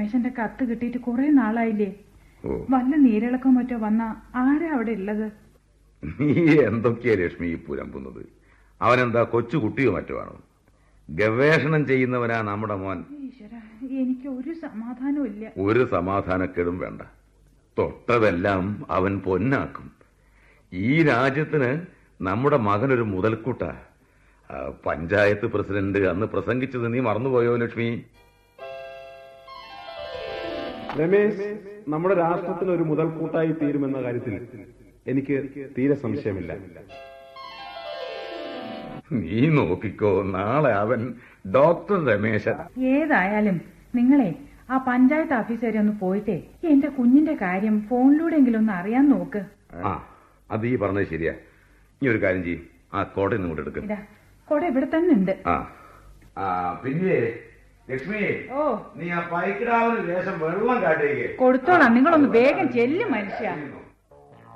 രമേശന്റെ കത്ത് കിട്ടിയിട്ട് കുറെ നാളായില്ലേ ഓ വല്ല നീരിളക്കം മറ്റോ വന്ന ആരാ അവിടെ ഉള്ളത് നീ എന്തൊക്കെയാ ലക്ഷ്മി ഈ പുരമ്പുന്നത് അവനെന്താ കൊച്ചു കുട്ടിയോ മറ്റോ ആണോ ഗവേഷണം ചെയ്യുന്നവനാ നമ്മുടെ മോൻ ഈശ്വര എനിക്ക് ഒരു സമാധാനവും ഇല്ല ഒരു സമാധാനക്കേടും വേണ്ട തൊട്ടതെല്ലാം അവൻ പൊന്നാക്കും ഈ രാജ്യത്തിന് നമ്മുടെ മകനൊരു മുതൽക്കൂട്ടാ ആ, പഞ്ചായത്ത് പ്രസിഡന്റ് അന്ന് പ്രസംഗിച്ചത് നീ മറന്നുപോയോ ലക്ഷ്മി രമേശ് നമ്മുടെ രാഷ്ട്രത്തിന് ഒരു മുതൽക്കൂട്ടായി തീരുമെന്ന കാര്യത്തിൽ എനിക്ക് തീരെ സംശയമില്ല നീ നോക്കിക്കോ നാളെ അവൻ ഡോക്ടർ രമേശൻ ഏതായാലും നിങ്ങളെ ആ പഞ്ചായത്ത് ഓഫീസറെ ഒന്ന് പോയിട്ടേ എന്റെ കുഞ്ഞിന്റെ കാര്യം ഫോണിലൂടെങ്കിലും ഒന്ന് അറിയാൻ നോക്ക് ആ അത് ഈ പറഞ്ഞത് ശരിയാ നീ ഒരു കാര്യം ചെയ്യും ആ കോടതി ഇങ്ങോട്ട് എടുക്കും ഇതാ കൊട ഇവിടെ തന്നെ ഉണ്ട് ആ ആ പിന്നെ ലക്ഷ്മി ഓ നീ ആ പൈക്കിടാവിന് ലേശം വെള്ളം കാട്ടേക്ക് കൊടുത്തോളാം നിങ്ങളൊന്ന് വേഗം ചെല്ലും മനുഷ്യ ആ,